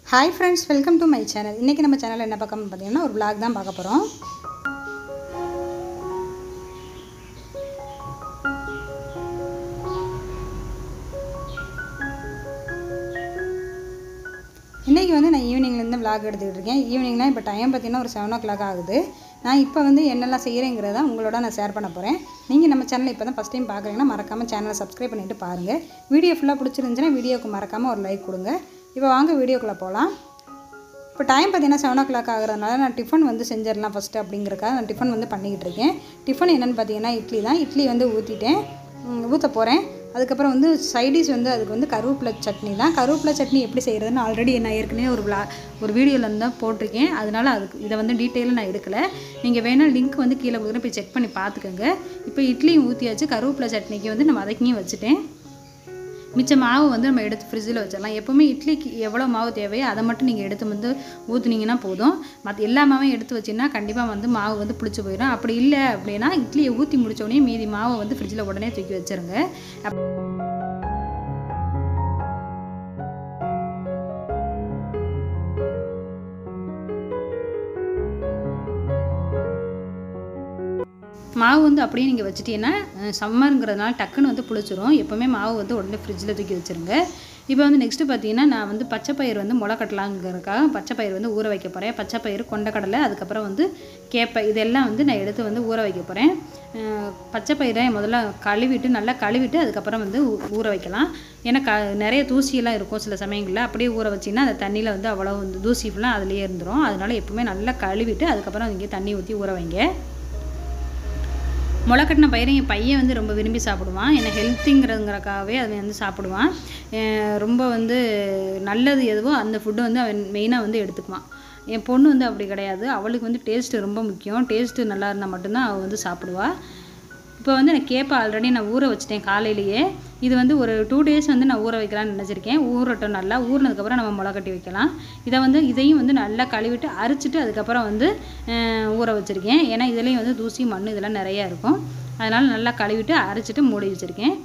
hi friends welcome to my channel இன்றைக்கி நம்ம சேனலில் என்ன பார்க்கணும்னு பார்த்தீங்கன்னா ஒரு vlog தான் பார்க்க போகிறோம் இன்றைக்கி வந்து நான் ஈவினிங்லேருந்து vlog எடுத்துக்கிட்டு இருக்கேன் ஈவினிங்னா இப்போ டைம் பார்த்தீங்கன்னா ஒரு செவன் ஓ கிளாக் ஆகுது நான் இப்போ வந்து என்னெல்லாம் செய்கிறேங்கிறத உங்களோட நான் ஷேர் பண்ண போகிறேன் நீங்கள் நம்ம சேனலை இப்போ தான் ஃபஸ்ட் டைம் பார்க்குறீங்கன்னா மறக்காமல் சேனலை சப்ஸ்கிரைப் பண்ணிவிட்டு பாருங்கள் வீடியோ ஃபுல்லாக பிடிச்சிருந்துச்சுன்னா வீடியோக்கு மறக்காமல் ஒரு லைக் கொடுங்க இப்போ வாங்க வீடியோக்குள்ளே போகலாம் இப்போ டைம் பார்த்தீங்கன்னா செவன் ஓ கிளாக் ஆகிறதுனால நான் டிஃபன் வந்து செஞ்சிடலாம் ஃபஸ்ட்டு அப்படிங்கிறக்காக நான் டிஃபன் வந்து பண்ணிக்கிட்டு இருக்கேன் டிஃபன் என்னென்னு பார்த்தீங்கன்னா இட்லி தான் இட்லி வந்து ஊற்றிட்டேன் ஊற்ற போகிறேன் அதுக்கப்புறம் வந்து சைடிஷ் வந்து அதுக்கு வந்து கருவேப்பிலை சட்னி தான் கருவேப்பிலை சட்னி எப்படி செய்கிறதுன்னு ஆல்ரெடி நான் ஏற்கனவே ஒரு விளா ஒரு வீடியோவில் வந்து தான் போட்டிருக்கேன் அதனால் அதுக்கு இதை வந்து டீட்டெயிலாக நான் எடுக்கலை நீங்கள் வேணால் லிங்க் வந்து கீழே கொடுக்குறேன் போய் செக் பண்ணி பார்த்துக்கோங்க இப்போ இட்லியும் ஊற்றியாச்சு கருவேப்பிலை சட்னிக்கு வந்து நான் வதக்கியும் வச்சுட்டேன் மிச்ச மாவு வந்து நம்ம எடுத்து ஃப்ரிட்ஜில் வச்சிடலாம் எப்போவுமே இட்லிக்கு எவ்வளோ மாவு தேவையோ அதை மட்டும் நீங்கள் எடுத்து வந்து ஊற்றுனீங்கன்னா போதும் மற்ற எல்லா மாவையும் எடுத்து வச்சிங்கன்னா கண்டிப்பாக வந்து மாவு வந்து புளிச்சு போயிடும் அப்படி இல்லை அப்படின்னா இட்லியை ஊற்றி முடிச்சோடனே மீதி மாவை வந்து ஃப்ரிட்ஜில் உடனே தூக்கி வச்சிருங்க அப் மாவு வந்து அப்படியே நீங்கள் வச்சுட்டீங்கன்னா சம்மருங்கிறதுனால டக்குன்னு வந்து புளிச்சிரும் எப்போவுமே மாவு வந்து உடனே ஃப்ரிட்ஜில் தூக்கி வச்சுருங்க இப்போ வந்து நெக்ஸ்ட்டு பார்த்தீங்கன்னா நான் வந்து பச்சை பயிர் வந்து முளை கட்டலாங்கிறதுக்காக பச்சை பயிர் வந்து ஊற வைக்க போகிறேன் பச்சை பயிர் கொண்டக்கடலை அதுக்கப்புறம் வந்து கேப்பை இதெல்லாம் வந்து நான் எடுத்து வந்து ஊற வைக்க போகிறேன் பச்சை பயிரை முதல்ல கழுவிட்டு நல்லா கழுவிட்டு அதுக்கப்புறம் வந்து ஊ- ஊற வைக்கலாம் ஏன்னா க நிறைய தூசியெல்லாம் இருக்கும் சில சமயங்களில் அப்படியே ஊற வச்சிங்கன்னா அந்த தண்ணியில் வந்து அவ்வளோ வந்து தூசி ஃபுல்லாக அதுலேயே இருந்துரும் அதனால எப்பவுமே நல்லா கழுவிட்டு அதுக்கப்புறம் இங்கே தண்ணி ஊற்றி ஊற வைங்க முளைக்கட்டின பயிரை என் பையன் வந்து ரொம்ப விரும்பி சாப்பிடுவான் ஏன்னா ஹெல்த்திங்கிறதுங்கிறக்காகவே அவன் வந்து சாப்பிடுவான் அஹ் ரொம்ப வந்து நல்லது எதுவோ அந்த ஃபுட்டு வந்து அவன் மெயினாக வந்து எடுத்துக்குவான் என் பொண்ணு வந்து அப்படி கிடையாது அவளுக்கு வந்து டேஸ்ட்டு ரொம்ப முக்கியம் டேஸ்ட்டு நல்லா இருந்தால் மட்டும்தான் அவள் வந்து சாப்பிடுவா இப்போ வந்து நான் கேப்பை ஆல்ரெடி நான் ஊற வச்சிட்டேன் காலையிலேயே இது வந்து ஒரு டூ டேஸ் வந்து நான் ஊற வைக்கலாம்னு நினச்சிருக்கேன் ஊறட்டும் நல்லா ஊறினதுக்கப்புறம் நம்ம முளை கட்டி வைக்கலாம் இதை வந்து இதையும் வந்து நல்லா கழுவிட்டு அரைச்சிட்டு அதுக்கப்புறம் வந்து அஹ், ஊற வச்சுருக்கேன் ஏன்னா இதுலேயும் வந்து தூசி மண் இதெல்லாம் நிறையா இருக்கும் அதனால் நல்லா கழுவிட்டு அரைச்சிட்டு மூடி வச்சுருக்கேன்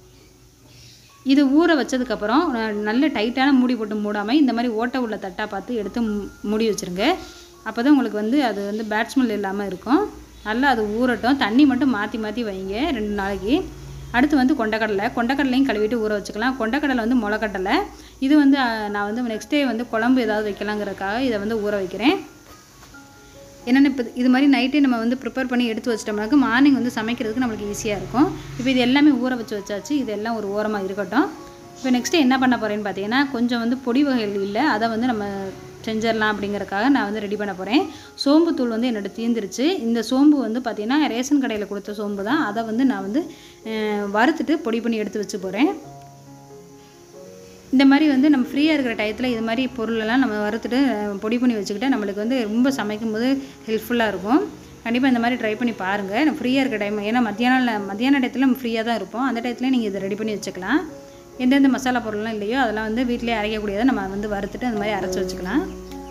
இது ஊற வச்சதுக்கப்புறம் நல்ல டைட்டான மூடி போட்டு மூடாமல் இந்த மாதிரி ஓட்டை உள்ள தட்டாக பார்த்து எடுத்து மூ- மூடி வச்சுருங்க அப்போ தான் உங்களுக்கு வந்து அது வந்து பேட்ஸ்மெல் இல்லாமல் இருக்கும் நல்லா அது ஊறட்டும் தண்ணி மட்டும் மாற்றி மாற்றி வைங்க ரெண்டு நாளைக்கு அடுத்து வந்து கொண்டக்கடலை கொண்டக்கடலையும் கழுவிட்டு ஊற வச்சுக்கலாம் கொண்டக்கடலை வந்து முளைக்கடலை இது வந்து அஹ், நான் வந்து நெக்ஸ்ட் டே வந்து குழம்பு ஏதாவது வைக்கலாங்கிறதுக்காக இதை வந்து ஊற வைக்கிறேன் என்னென்ன இப்போ இது மாதிரி நைட்டே நம்ம வந்து ப்ரிப்பேர் பண்ணி எடுத்து வச்சிட்டோம்னாக்க மார்னிங் வந்து சமைக்கிறதுக்கு நம்மளுக்கு ஈஸியாக இருக்கும் இப்போ இது எல்லாமே ஊற வச்சு வச்சாச்சு இது எல்லாம் ஒரு ஓரமாக இருக்கட்டும் இப்போ நெக்ஸ்ட்டு என்ன பண்ண போகிறேன்னு பார்த்தீங்கன்னா கொஞ்சம் வந்து பொடி வகைகள் இல்லை அதை வந்து நம்ம செஞ்சிடலாம் அப்படிங்கறக்காக நான் வந்து ரெடி பண்ண போகிறேன் சோம்பு தூள் வந்து என்னோட தீந்துருச்சு இந்த சோம்பு வந்து பார்த்தீங்கன்னா ரேஷன் கடையில் கொடுத்த சோம்பு தான் அதை வந்து நான் வந்து அஹ், வறுத்துட்டு பொடி பண்ணி எடுத்து வச்சு போகிறேன் இந்த மாதிரி வந்து நம்ம ஃப்ரீயாக இருக்கிற டயத்தில் இது மாதிரி பொருளெல்லாம் நம்ம வறுத்துட்டு அஹ், பொடி பண்ணி வச்சுக்கிட்டா நம்மளுக்கு வந்து ரொம்ப சமைக்கும் போது ஹெல்ப்ஃபுல்லாக இருக்கும் கண்டிப்பாக இந்த மாதிரி ட்ரை பண்ணி பாருங்கள் நம்ம ஃப்ரீயாக இருக்க டைம் ஏன்னா மத்தியானம் மத்தியான டயத்தில் நம்ம ஃப்ரீயாக தான் இருப்போம் அந்த டயத்தில் நீங்கள் இதை ரெடி பண்ணி வச்சுக்கலாம் எந்தெந்த மசாலா பொருள்லாம் இல்லையோ அதெல்லாம் வந்து வீட்டிலே அரைக்கக்கூடியதை நம்ம வந்து வறுத்துட்டு அந்த மாதிரி அரைச்சி வச்சுக்கலாம்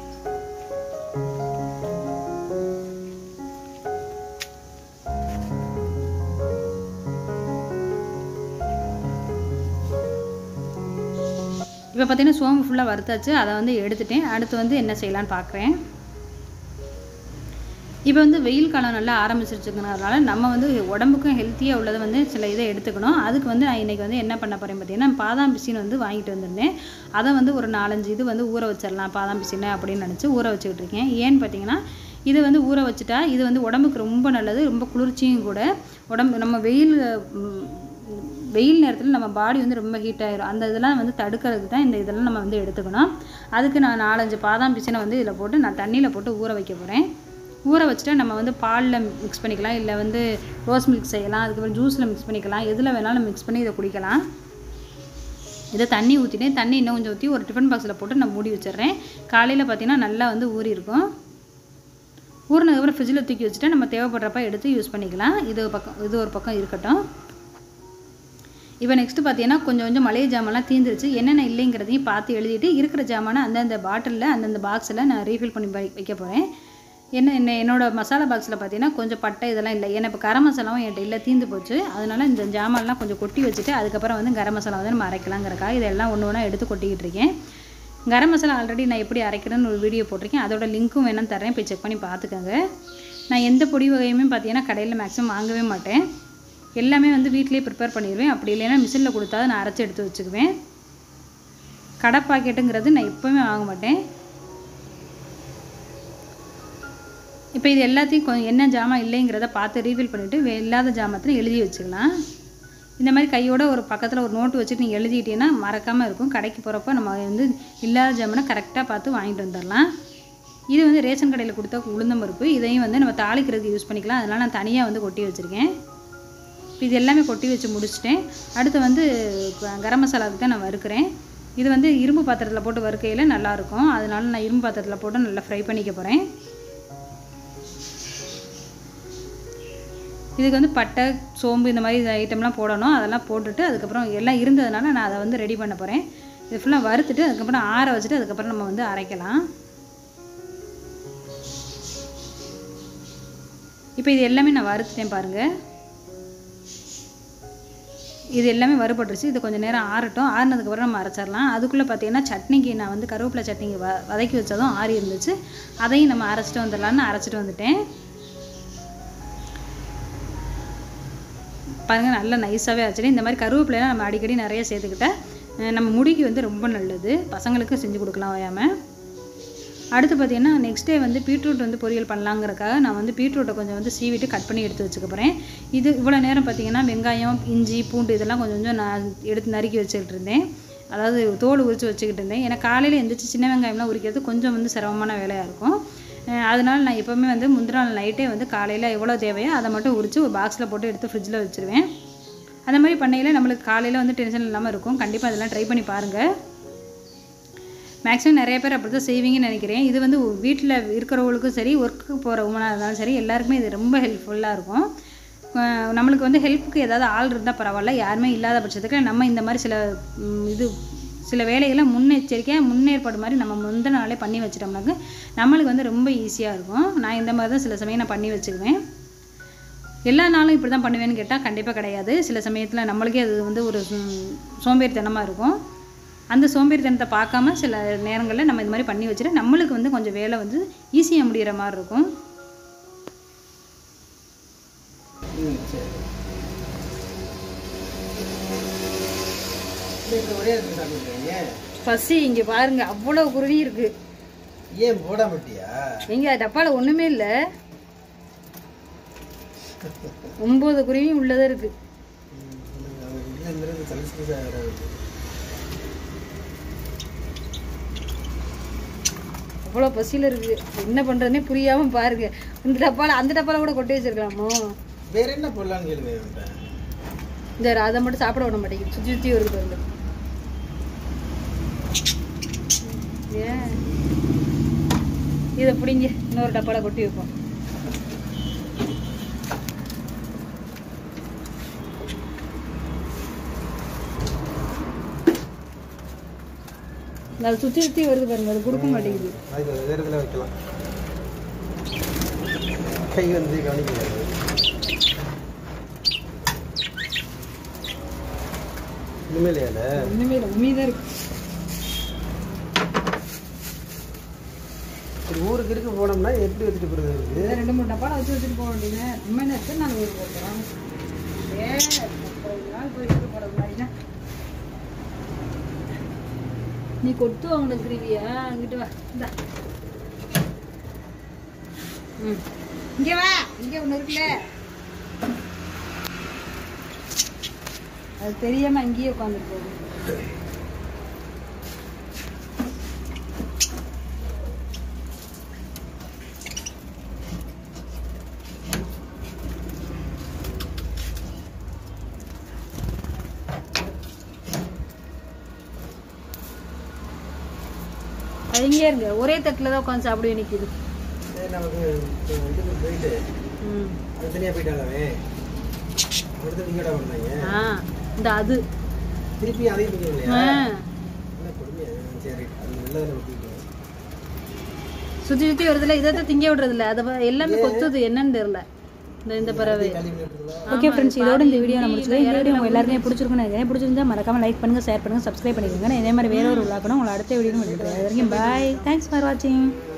இப்போ பார்த்தீங்கன்னா சோம்பு ஃபுல்லாக வறுத்தாச்சு அதை வந்து எடுத்துட்டேன் அடுத்து வந்து என்ன செய்யலான்னு பார்க்குறேன் இப்போ வந்து வெயில் காலம் நல்லா ஆரம்பிச்சிருச்சுங்கிறதுனால நம்ம வந்து உடம்புக்கும் ஹெல்த்தியாக உள்ளதை வந்து சில இதை எடுத்துக்கணும் அதுக்கு வந்து நான் இன்றைக்கி வந்து என்ன பண்ண போகிறேன் பார்த்தீங்கன்னா பாதாம் பிசின் வந்து வாங்கிட்டு வந்திருந்தேன் அதை வந்து ஒரு நாலஞ்சு இது வந்து ஊற வச்சிடலாம் பாதாம் பிசின் அப்படின்னு நினச்சி ஊற வச்சுக்கிட்டு இருக்கேன் ஏன்னு பார்த்தீங்கன்னா இது வந்து ஊற வச்சுட்டா இது வந்து உடம்புக்கு ரொம்ப நல்லது ரொம்ப குளிர்ச்சியும் கூட உடம்பு நம்ம வெயில் ம், வெயில் நேரத்தில் நம்ம பாடி வந்து ரொம்ப ஹீட் ஆயிரும் அந்த இதெல்லாம் வந்து தடுக்கிறதுக்கு தான் இந்த இதெல்லாம் நம்ம வந்து எடுத்துக்கணும் அதுக்கு நான் நாலஞ்சு பாதாம் பிசினை வந்து இதில் போட்டு நான் தண்ணியில் போட்டு ஊற வைக்க போகிறேன் ஊற வச்சுட்டு நம்ம வந்து பாலில் மிக்ஸ் பண்ணிக்கலாம் இல்லை வந்து ரோஸ் மில்க் செய்யலாம் அதுக்கப்புறம் ஜூஸில் மிக்ஸ் பண்ணிக்கலாம் எதில் வேணாலும் மிக்ஸ் பண்ணி இதை குடிக்கலாம் இதை தண்ணி ஊற்றிட்டேன் தண்ணி இன்னும் கொஞ்சம் ஊற்றி ஒரு டிஃபன் பாக்ஸில் போட்டு நான் மூடி வச்சிடுறேன் காலையில் பார்த்தீங்கன்னா நல்லா வந்து ஊறி இருக்கும் ஊறினதுக்கப்புறம் ஃப்ரிட்ஜில் தூக்கி வச்சுட்டு நம்ம தேவைப்படுறப்ப எடுத்து யூஸ் பண்ணிக்கலாம் இது ஒரு பக்கம் இது ஒரு பக்கம் இருக்கட்டும் இப்போ நெக்ஸ்ட்டு பார்த்தீங்கன்னா கொஞ்சம் கொஞ்சம் மளிகை ஜாமான்லாம் தீந்துருச்சு என்னென்ன இல்லைங்கிறதையும் பார்த்து எழுதிட்டு இருக்கிற ஜாமானை அந்தந்த பாட்டிலில் அந்தந்த பாக்ஸில் நான் ரீஃபில் பண்ணி வை- வைக்க போகிறேன் என்ன என்ன என்னோட மசாலா பாக்ஸில் பார்த்தீங்கன்னா கொஞ்சம் பட்டை இதெல்லாம் இல்லை ஏன்னா இப்போ கரம் மசாலாவும் என்கிட்ட இல்லை தீந்து போச்சு அதனால இந்த ஜாமான்லாம் கொஞ்சம் கொட்டி வச்சுட்டு அதுக்கப்புறம் வந்து கரம் மசாலா வந்து நம்ம அரைக்கலாங்கிறக்காக இதெல்லாம் ஒன்று ஒன்றா எடுத்து கொட்டிக்கிட்டு இருக்கேன் கரம் மசாலா ஆல்ரெடி நான் எப்படி அரைக்கிறேன்னு ஒரு வீடியோ போட்டிருக்கேன் அதோட லிங்க்கும் வேணால் தரேன் போய் செக் பண்ணி பார்த்துக்கோங்க நான் எந்த பொடி வகையுமே பார்த்தீங்கன்னா கடையில் மேக்ஸிமம் வாங்கவே மாட்டேன் எல்லாமே வந்து வீட்டிலேயே ப்ரிப்பேர் பண்ணிடுவேன் அப்படி இல்லைன்னா மிஷினில் கொடுத்தா நான் அரைச்சி எடுத்து வச்சுக்குவேன் கடை பாக்கெட்டுங்கிறது நான் எப்போவுமே வாங்க மாட்டேன் இப்போ இது எல்லாத்தையும் கொஞ்சம் என்ன ஜாமான் இல்லைங்கிறத பார்த்து ரீஃபில் பண்ணிவிட்டு இல்லாத ஜாமத்தில் எழுதி வச்சுக்கலாம் இந்த மாதிரி கையோட ஒரு பக்கத்தில் ஒரு நோட்டு வச்சுட்டு நீங்கள் எழுதிட்டீங்கன்னா மறக்காமல் இருக்கும் கடைக்கு போகிறப்ப நம்ம வந்து இல்லாத ஜாமானை கரெக்டாக பார்த்து வாங்கிட்டு வந்துடலாம் இது வந்து ரேஷன் கடையில் கொடுத்த உளுந்தம் பருப்பு இதையும் வந்து நம்ம தாளிக்கிறதுக்கு யூஸ் பண்ணிக்கலாம் அதனால் நான் தனியாக வந்து கொட்டி வச்சுருக்கேன் இப்போ இது எல்லாமே கொட்டி வச்சு முடிச்சிட்டேன் அடுத்து வந்து க- கரம் மசாலாவுக்கு தான் நான் வறுக்கிறேன் இது வந்து இரும்பு பாத்திரத்தில் போட்டு வறுக்கையில் நல்லாயிருக்கும் அதனால நான் இரும்பு பாத்திரத்தில் போட்டு நல்லா ஃப்ரை பண்ணிக்க போகிறேன் இதுக்கு வந்து பட்டை சோம்பு இந்த மாதிரி ஐட்டம்லாம் போடணும் அதெல்லாம் போட்டுட்டு அதுக்கப்புறம் எல்லாம் இருந்ததுனால நான் அதை வந்து ரெடி பண்ண போகிறேன் இது ஃபுல்லாக வறுத்துட்டு அதுக்கப்புறம் ஆற வச்சுட்டு அதுக்கப்புறம் நம்ம வந்து அரைக்கலாம் இப்போ இது எல்லாமே நான் வறுத்துட்டேன் பாருங்கள் இது எல்லாமே வறுபட்டுருச்சு இது கொஞ்சம் நேரம் ஆறட்டும் ஆறுனதுக்கப்புறம் நம்ம அரைச்சிடலாம் அதுக்குள்ளே பார்த்தீங்கன்னா சட்னிக்கு நான் வந்து கருவேப்பிலை சட்னிக்கு வ வதக்கி வச்சதும் ஆறி இருந்துச்சு அதையும் நம்ம அரைச்சிட்டு வந்துடலான்னு அரைச்சிட்டு வந்துட்டேன் பாருங்கள் நல்லா நைஸாகவே அரைச்சிட்டு இந்த மாதிரி கருவேப்பிலையெல்லாம் நம்ம அடிக்கடி நிறைய சேர்த்துக்கிட்டா அஹ் நம்ம முடிக்கு வந்து ரொம்ப நல்லது பசங்களுக்கு செஞ்சு கொடுக்கலாம் ஓயாமல் அடுத்து பார்த்தீங்கன்னா நெக்ஸ்ட் டே வந்து பீட்ரூட் வந்து பொரியல் பண்ணலாங்கிறக்காக நான் வந்து பீட்ரூட்டை கொஞ்சம் வந்து சீவிட்டு கட் பண்ணி எடுத்து வச்சுக்க போகிறேன் இது இவ்வளோ நேரம் பார்த்தீங்கன்னா வெங்காயம் இஞ்சி பூண்டு இதெல்லாம் கொஞ்சம் கொஞ்சம் நான் எடுத்து நறுக்கி வச்சுக்கிட்டு இருந்தேன் அதாவது தோல் உரித்து வச்சுக்கிட்டு இருந்தேன் ஏன்னா காலையில் எந்திரிச்சு சின்ன வெங்காயம்லாம் உரிக்கிறது கொஞ்சம் வந்து சிரமமான வேலையாக இருக்கும் அஹ் அதனால நான் எப்போவுமே வந்து முந்தின நாள் நைட்டே வந்து காலையில் எவ்வளோ தேவையோ அதை மட்டும் உரித்து ஒரு பாக்ஸில் போட்டு எடுத்து ஃப்ரிட்ஜில் வச்சுருவேன் அந்த மாதிரி பண்ணையில் நம்மளுக்கு காலையில் வந்து டென்ஷன் இல்லாமல் இருக்கும் கண்டிப்பாக அதெல்லாம் ட்ரை பண்ணி பாருங்கள் மேக்ஸிமம் நிறைய பேர் அப்படி தான் செய்வீங்கன்னு நினைக்கிறேன் இது வந்து வீட்டில் இருக்கிறவங்களுக்கும் சரி ஒர்க்கு போகிற உமனாக இருந்தாலும் சரி எல்லாருக்குமே இது ரொம்ப ஹெல்ப்ஃபுல்லாக இருக்கும் அஹ் நம்மளுக்கு வந்து ஹெல்ப்புக்கு ஏதாவது ஆள் இருந்தால் பரவாயில்ல யாருமே இல்லாத பட்சத்துக்கு நம்ம இந்த மாதிரி சில ம், இது சில வேலைகளை முன்னெச்சரிக்கையாக முன்னேற்பாடு மாதிரி நம்ம முந்தின நாளே பண்ணி வச்சிட்டோம்னாக்க நம்மளுக்கு வந்து ரொம்ப ஈஸியாக இருக்கும் நான் இந்த மாதிரி தான் சில சமயம் நான் பண்ணி வச்சுக்குவேன் எல்லா நாளும் இப்படி தான் பண்ணுவேன்னு கேட்டால் கண்டிப்பாக கிடையாது சில சமயத்தில் நம்மளுக்கே அது வந்து ஒரு ம், சோம்பேறித்தனமாக இருக்கும் அந்த சோம்பேறித்தனத்தை பார்க்காம சில நேரங்களில் நம்ம இந்த மாதிரி பண்ணி வச்சுட்டு நம்மளுக்கு வந்து கொஞ்சம் வேலை வந்து ஈஸியாக முடிகிற மாதிரி இருக்கும் ம் சரி இல்லை, இந்த ஒரே இடத்துல சாப்பிட்டுருக்கீங்க பசி இங்கே பாருங்க அவ்வளோ குருவி இருக்கு ஏன் போட மாட்டியா எங்க டப்பாவில் ஒன்றுமே இல்லை ஒம்பது குருவியும் உள்ளதே இருக்கு இல்லை இந்த இடத்துல சலிச்சு சாகிறாரு அவ்வளோ பசியில் இருக்கு என்ன பண்ணுறதுனே புரியாமல் பாருங்க இந்த டப்பாவில் அந்த டப்பாவில் கூட கொட்டி வச்சிருக்கலாமோ வேற என்ன போடலான்னு கேளுங்க அவன்கிட்ட இந்த அதை மட்டும் சாப்பிட விட மாட்டேங்குது சுற்றி சுற்றி வருது பாருங்க ஏன் இதை பிடிங்க இன்னொரு டப்பாவில் கொட்டி வைப்போம் அது சுற்றி சுற்றி வருது பாருங்க அது கொடுக்க மாட்டேங்குது அது வேற இதில் வைக்கலாம் கை வந்து கவனிக்கிறாரு இனிமேலையால ஒன்றுமே இல்லை உண்மையாக இருக்கு சரி ஊருக்கு இருக்கு போனோம்னா எப்படி வச்சுட்டு போகிறது இருக்கு இதை ரெண்டு மூணு டப்பாவில் வச்சு வச்சுட்டு போக வேண்டியது நம்ம என்ன எத்தனை நாள் ஊர் போகிறோம் ஏ முப்பது நாள் போய் எடுத்து போகிறது மாதிரினா நீ கொத்து வாங்கினுக்குருவியா அங்கிட்டு வா இந்தா ம் இங்கே வா இங்கே ஒன்று இருக்குல்ல அது தெரியாம அங்கேயே உட்காந்துட்டு போகுது அது இங்கே இருங்க ஒரே தட்டில் தான் உட்காந்து சாப்பிடுவே நிற்கிது சரி நமக்கு இப்போ இதுக்கு போயிட்டு ம் அது தனியாக போயிட்டாங்கவே அடுத்து இங்கடா வந்தாங்க ஆ இந்த அது திருப்பி அதையும் திங்க இல்லையா ஆ என்ன கொடுமையா சரி அது நல்லதை நம்ம தூக்கிக்கலாம் சுற்றி சுற்றி வருதுல இதை தான் திங்க விடுறதில்ல அதை ப- எல்லாமே கொத்துது என்னன்னு தெரியல இந்த இந்த பறவை காலி பண்ணிட்டுருங்களா ஓகே ஃப்ரெண்ட்ஸ் இதோட இந்த வீடியோ நான் முடிச்சுக்கிறேன் இந்த வீடியோ உங்கள் எல்லாருமே பிடிச்சிருக்குன்னு நினைக்கிறேன் பிடிச்சிருந்தா மறக்காம லைக் பண்ணுங்கள் ஷேர் பண்ணுங்கள் சப்ஸ்கிரைப் பண்ணிக்கோங்க நான் இதே மாதிரி வேற ஒரு விளாக்கணும் உங்களை அடுத்த வீடியோ முடிக்கிறேன் அது வரைக்கும் பாய் தேங்க்ஸ் ஃபார் வாட்சிங்